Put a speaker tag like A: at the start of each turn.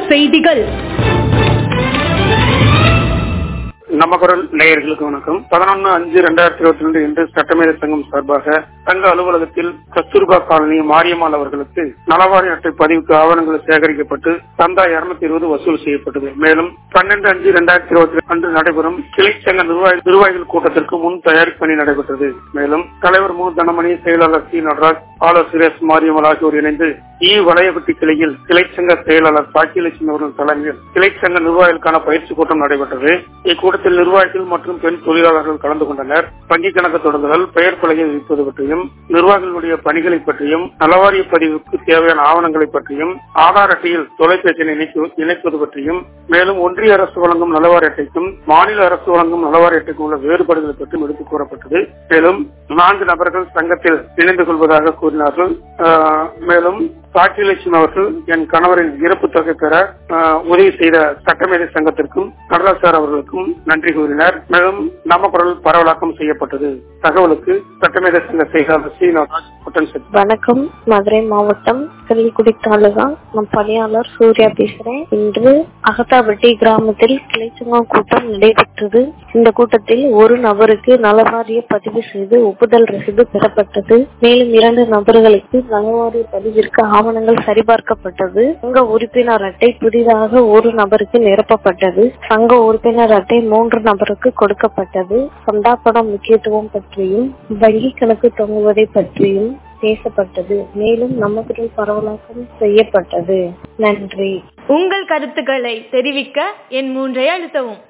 A: செய்திகள்
B: நம்ம குரல் நேயர்களுக்கு வணக்கம் பதினொன்னு அஞ்சு ரெண்டாயிரத்தி இருபத்தி ரெண்டு இன்று சட்டமேதை சங்கம் சார்பாக சங்க அலுவலகத்தில் கஸ்தூர்பா காலனி மாரியம்மாள் அவர்களுக்கு நலவாரி அட்டை பதிவுக்கு ஆவணங்கள் சேகரிக்கப்பட்டு சந்தா இருநூத்தி இருபது வசூல் செய்யப்பட்டது மேலும் பன்னெண்டு அஞ்சு ரெண்டாயிரத்தி இருபத்தி அன்று நடைபெறும் கிளை சங்க நிர்வாகி நிர்வாகிகள் கூட்டத்திற்கு முன் தயாரிப்பு பணி நடைபெற்றது மேலும் தலைவர் மு தனமணி செயலாளர் சி நடராஜ் ஆலோசர் சுரேஷ் மாரியம்மாள் ஆகியோர் இணைந்து இ வளையப்பட்டி கிளையில் கிளை சங்க செயலாளர் சாக்கியலட்சுமி அவர்கள் தலைமையில் கிளை சங்க நிர்வாகிகளுக்கான பயிற்சி கூட்டம் நடைபெற்றது இக்கூட்டத்தில் நிர்வாகிகள் மற்றும் பெண் தொழிலாளர்கள் கலந்து கொண்டனர் வங்கி கணக்கு தொடங்குதல் பெயர் பலகை விதிப்பது பற்றியும் நிர்வாகிகளுடைய பணிகளை பற்றியும் நலவாரிய பதிவுக்கு தேவையான ஆவணங்களை பற்றியும் ஆதார் அட்டையில் தொலைபேசியை இணைப்பது பற்றியும் மேலும் ஒன்றிய அரசு வழங்கும் நலவாரி அட்டைக்கும் மாநில அரசு வழங்கும் நலவாரி அட்டைக்கும் உள்ள வேறுபாடுகளை பற்றியும் எடுத்துக் கூறப்பட்டது மேலும் நான்கு நபர்கள் சங்கத்தில் இணைந்து கொள்வதாக கூறினார்கள் மேலும் சாட்சிலட்சுமி அவர்கள் என் கணவரின் இறப்பு தொகை பெற உதவி செய்த சட்டமேதை சங்கத்திற்கும் நடராஜ் சார் அவர்களுக்கும் நன்றி கூறினார் மேலும் நம்ம குரல் பரவலாக்கம் செய்யப்பட்டது தகவலுக்கு சட்டமேதை சங்க செயலாளர் சி நடராஜ்
C: வணக்கம் மதுரை மாவட்டம் கள்ளிக்குடி தாலுகா நான் பணியாளர் சூர்யா பேசுறேன் இன்று அகத்தாபட்டி கிராமத்தில் கிளைச்சங்கம் கூட்டம் நடைபெற்றது இந்த கூட்டத்தில் ஒரு நபருக்கு நலவாரிய பதிவு செய்து ஒப்புதல் ரசீது பெறப்பட்டது மேலும் இரண்டு நபர்களுக்கு நலவாரிய பதிவிற்கு ஆவணங்கள் சரிபார்க்கப்பட்டது சங்க உறுப்பினர் அட்டை புதிதாக ஒரு நபருக்கு நிரப்பப்பட்டது சங்க உறுப்பினர் அட்டை மூன்று நபருக்கு கொடுக்கப்பட்டது சந்தாப்படம் முக்கியத்துவம் பற்றியும் வங்கி கணக்கு தொங்குவதை பற்றியும் பேசப்பட்டது மேலும் நமக்குள் பரவலாக்கம் செய்யப்பட்டது நன்றி
A: உங்கள் கருத்துக்களை தெரிவிக்க என் மூன்றை அழுத்தவும்